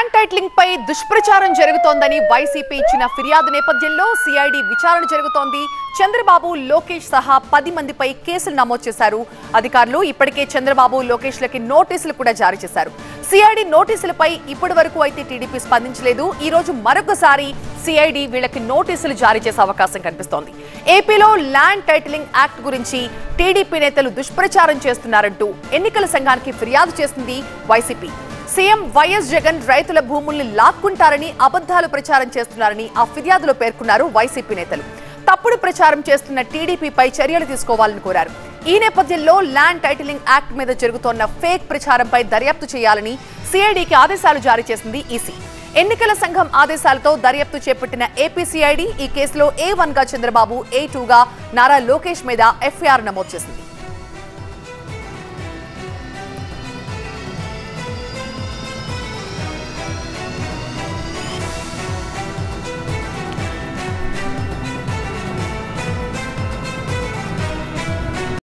land titling పై దుష్ప్రచారం జరుగుతోందని YCP ఇచ్చిన ఫిర్యాదు నేపథ్యంలో సిఐడి విచారణ జరుగుతోంది చంద్రబాబు లోకేష్ సహా పది మందిపై కేసులు నమోదు చేశారు అధికారులు ఇప్పటికే చంద్రబాబు లోకేష్ లకి నోటీసులు కూడా జారీ చేశారు సిఐడి నోటీసులపై ఇప్పటి వరకు అయితే టీడీపీ స్పందించలేదు ఈ రోజు మరొకసారి సిఐడి వీళ్ళకి నోటీసులు జారీ చేసే అవకాశం కనిపిస్తోంది ఏపీలో ల్యాండ్ టైటిలింగ్ యాక్ట్ గురించి టీడీపీ నేతలు దుష్ప్రచారం చేస్తున్నారంటూ ఎన్నికల సంఘానికి ఫిర్యాదు చేసింది వైసీపీ సీఎం వైఎస్ జగన్ రైతుల భూముల్ని లాక్కుంటారని అబద్ధాలు ప్రచారం చేస్తున్నారని ఆ ఫిర్యాదులో పేర్కొన్నారు వైసీపీ నేతలు తప్పుడు ప్రచారం చేస్తున్న టీడీపీపై చర్యలు తీసుకోవాలని కోరారు ఈ నేపథ్యంలో ల్యాండ్ టైటిలింగ్ యాక్ట్ మీద జరుగుతోన్న ఫేక్ ప్రచారంపై దర్యాప్తు చేయాలని సిఐడికి ఆదేశాలు జారీ చేసింది ఈసీ ఎన్నికల సంఘం ఆదేశాలతో దర్యాప్తు చేపట్టిన ఏపీసీఐడి ఈ కేసులో ఏ వన్ గా చంద్రబాబు ఏ టూ గా నారా లోకేష్ మీద ఎఫ్ఐఆర్ నమోదు చేసింది